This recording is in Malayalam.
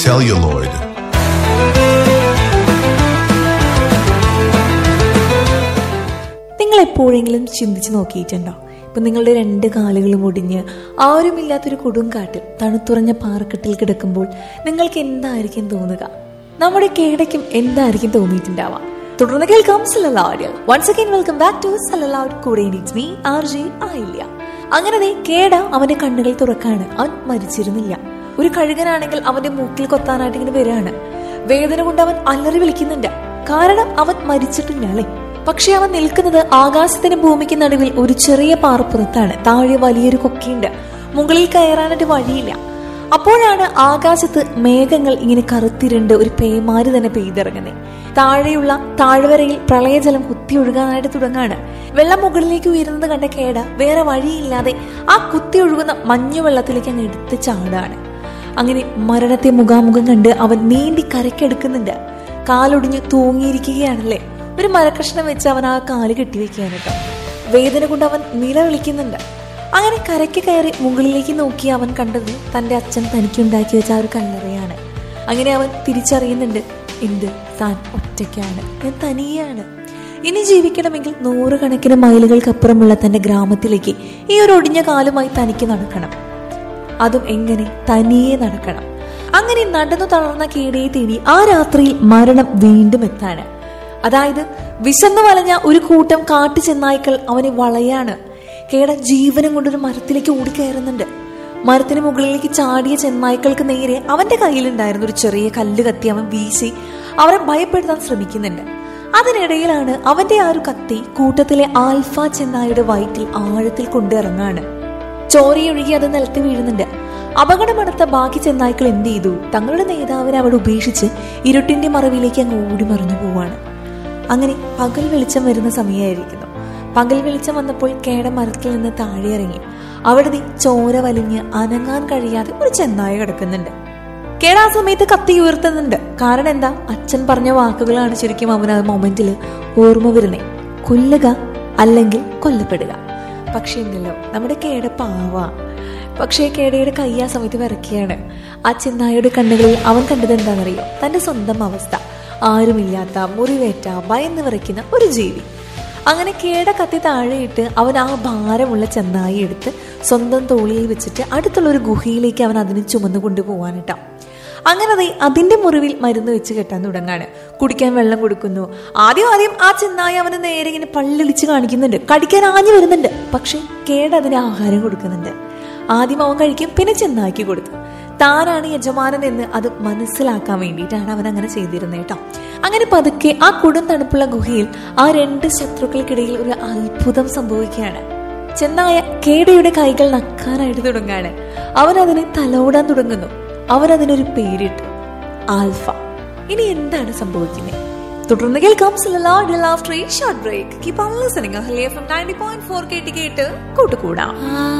celluloid. നിങ്ങൾ എപ്പോഴെങ്കിലും ചിന്തിച്ചു നോക്കിയിട്ടുണ്ടോ ഇപ്പൊ നിങ്ങളുടെ രണ്ട് കാലുകളും ഒടിഞ്ഞ് ആരുമില്ലാത്തൊരു കൊടുങ്കാട്ടിൽ തണുത്തുറഞ്ഞ പാറക്കെട്ടിൽ കിടക്കുമ്പോൾ നിങ്ങൾക്ക് എന്തായിരിക്കും തോന്നുക നമ്മുടെ കേടയ്ക്കും എന്തായിരിക്കും തോന്നിയിട്ടുണ്ടാവാം തുടർന്ന് കേൾക്കാം സലലാഡ് once again welcome back to സലലാഡ് കൂടെ മീ ആർ ജെ ആയില്ല അങ്ങനെ ദേ കേട അവന്റെ കണ്ണുകൾ തുറക്കാണ് അവൻ മരിച്ചിരുന്നില്ല ഒരു കഴുകനാണെങ്കിൽ അവന്റെ മൂക്കിൽ കൊത്താനായിട്ട് ഇങ്ങനെ വരികയാണ് വേദന കൊണ്ട് അവൻ അലറി വിളിക്കുന്നുണ്ട് കാരണം അവൻ മരിച്ചിട്ടില്ലേ പക്ഷെ അവൻ നിൽക്കുന്നത് ആകാശത്തിന് ഭൂമിക്ക് നടുവിൽ ഒരു ചെറിയ പാറപ്പുറത്താണ് താഴെ വലിയൊരു കൊക്കയുണ്ട് മുകളിൽ കയറാനായിട്ട് വഴിയില്ല അപ്പോഴാണ് ആകാശത്ത് മേഘങ്ങൾ ഇങ്ങനെ കറുത്തിരുണ്ട് ഒരു പേമാരി തന്നെ പെയ്തിറങ്ങുന്നത് താഴെയുള്ള താഴ്വരയിൽ പ്രളയജലം കുത്തിയൊഴുകാനായിട്ട് തുടങ്ങാണ് വെള്ളം മുകളിലേക്ക് ഉയരുന്നത് കണ്ട കേട വേറെ വഴിയില്ലാതെ ആ കുത്തിയൊഴുകുന്ന മഞ്ഞുവെള്ളത്തിലേക്ക് അങ്ങ് എടുത്ത് ചാടാണ് അങ്ങനെ മരണത്തെ മുഖാമുഖം കണ്ട് അവൻ നീന്തി കരക്കെടുക്കുന്നുണ്ട് കാലൊടിഞ്ഞ് തൂങ്ങിയിരിക്കുകയാണല്ലേ ഒരു മരക്കഷ്ണം വെച്ച് അവൻ ആ കാല് കെട്ടിവെക്കുകയാണ് കേട്ടോ വേദന കൊണ്ട് അവൻ നിലവിളിക്കുന്നുണ്ട് അങ്ങനെ കരയ്ക്ക് കയറി മുകളിലേക്ക് നോക്കി അവൻ കണ്ടത് തന്റെ അച്ഛൻ തനിക്കുണ്ടാക്കി വെച്ച ആ ഒരു കല്ലറയാണ് അങ്ങനെ അവൻ തിരിച്ചറിയുന്നുണ്ട് എന്ത് താൻ ഒറ്റയ്ക്കാണ് ഞാൻ തനിയാണ് ഇനി ജീവിക്കണമെങ്കിൽ നൂറുകണക്കിന് മൈലുകൾക്കപ്പുറമുള്ള തന്റെ ഗ്രാമത്തിലേക്ക് ഈ ഒരു ഒടിഞ്ഞ കാലുമായി തനിക്ക് നടക്കണം അതും എങ്ങനെ തനിയെ നടക്കണം അങ്ങനെ നടന്നു തളർന്ന കീടയെ തേടി ആ രാത്രിയിൽ മരണം വീണ്ടും എത്താണ് അതായത് വിശന്നു വലഞ്ഞ ഒരു കൂട്ടം കാട്ടുചെന്നായ്ക്കൾ അവനെ വളയാണ് കേട ജീവനം കൊണ്ടൊരു മരത്തിലേക്ക് ഓടിക്കയറുന്നുണ്ട് മരത്തിന് മുകളിലേക്ക് ചാടിയ ചെന്നായ്ക്കൾക്ക് നേരെ അവന്റെ കയ്യിലുണ്ടായിരുന്ന ഒരു ചെറിയ കല്ല് കത്തി അവൻ വീശി അവരെ ഭയപ്പെടുത്താൻ ശ്രമിക്കുന്നുണ്ട് അതിനിടയിലാണ് അവന്റെ ആ ഒരു കത്തി കൂട്ടത്തിലെ ആൽഫ ചെന്നായുടെ വയറ്റിൽ ആഴത്തിൽ കൊണ്ടിറങ്ങാണ് ചോരയൊഴുകി അത് നിലത്ത് വീഴുന്നുണ്ട് അപകടമടുത്ത ബാക്കി ചെന്നായ്ക്കൾ എന്ത് ചെയ്തു തങ്ങളുടെ നേതാവിനെ അവിടെ ഉപേക്ഷിച്ച് ഇരുട്ടിന്റെ മറവിലേക്ക് അങ്ങ് ഓടി മറിഞ്ഞു പോവാണ് അങ്ങനെ പകൽ വെളിച്ചം വരുന്ന സമയമായിരിക്കുന്നു പകൽ വെളിച്ചം വന്നപ്പോൾ കേട മരത്തിൽ നിന്ന് താഴെ ഇറങ്ങി അവിടെ ദേ ചോര വലിഞ്ഞ് അനങ്ങാൻ കഴിയാതെ ഒരു ചെന്നായ കിടക്കുന്നുണ്ട് കേട ആ സമയത്ത് കത്തി ഉയർത്തുന്നുണ്ട് കാരണം എന്താ അച്ഛൻ പറഞ്ഞ വാക്കുകളാണ് ശരിക്കും അവൻ ആ മൊമെന്റിൽ ഓർമ്മ വരുന്നേ കൊല്ലുക അല്ലെങ്കിൽ കൊല്ലപ്പെടുക പക്ഷേ ഉണ്ടല്ലോ നമ്മുടെ കേട പാവ പക്ഷേ കേടയുടെ കൈ ആ സമയത്ത് വിറക്കുകയാണ് ആ ചെന്നായുടെ കണ്ണുകളിൽ അവൻ കണ്ടത് എന്താണെന്നറിയോ തന്റെ സ്വന്തം അവസ്ഥ ആരുമില്ലാത്ത മുറിവേറ്റ ഭയന്ന് വിറയ്ക്കുന്ന ഒരു ജീവി അങ്ങനെ കേട കത്തി താഴെയിട്ട് അവൻ ആ ഭാരമുള്ള ചെന്നായി എടുത്ത് സ്വന്തം തോളിയിൽ വെച്ചിട്ട് അടുത്തുള്ള ഒരു ഗുഹയിലേക്ക് അവൻ അതിനെ ചുമന്നു കൊണ്ടുപോകാനിട്ടാ അങ്ങനെ ദേ അതിന്റെ മുറിവിൽ മരുന്ന് വെച്ച് കെട്ടാൻ തുടങ്ങാണ് കുടിക്കാൻ വെള്ളം കൊടുക്കുന്നു ആദ്യം ആദ്യം ആ ചെന്നായി അവന് നേരെ ഇങ്ങനെ പള്ളിളിച്ച് കാണിക്കുന്നുണ്ട് കടിക്കാൻ ആഞ്ഞു വരുന്നുണ്ട് പക്ഷെ കേട് അതിന് ആഹാരം കൊടുക്കുന്നുണ്ട് ആദ്യം അവൻ കഴിക്കും പിന്നെ ചെന്നായിക്ക് കൊടുത്തു താനാണ് യജമാനൻ എന്ന് അത് മനസ്സിലാക്കാൻ വേണ്ടിയിട്ടാണ് അവൻ അങ്ങനെ ചെയ്തിരുന്നത് കേട്ടോ അങ്ങനെ പതുക്കെ ആ കൊടും തണുപ്പുള്ള ഗുഹയിൽ ആ രണ്ട് ശത്രുക്കൾക്കിടയിൽ ഒരു അത്ഭുതം സംഭവിക്കുകയാണ് ചെന്നായ കേടയുടെ കൈകൾ നക്കാനായിട്ട് തുടങ്ങാണ് അവൻ അതിനെ തലോടാൻ തുടങ്ങുന്നു അവൻ അതിനൊരു പേരിട്ടു ആൽഫ ഇനി എന്താണ് സംഭവിക്കുന്നത് തുടർന്ന് കേൾക്കാം short break keep on listening ഹലിയ ഫ്രം നയൻറ്റി പോയിന്റ് ഫോർ കേട്ട് കേട്ട് കൂട്ടുകൂടാം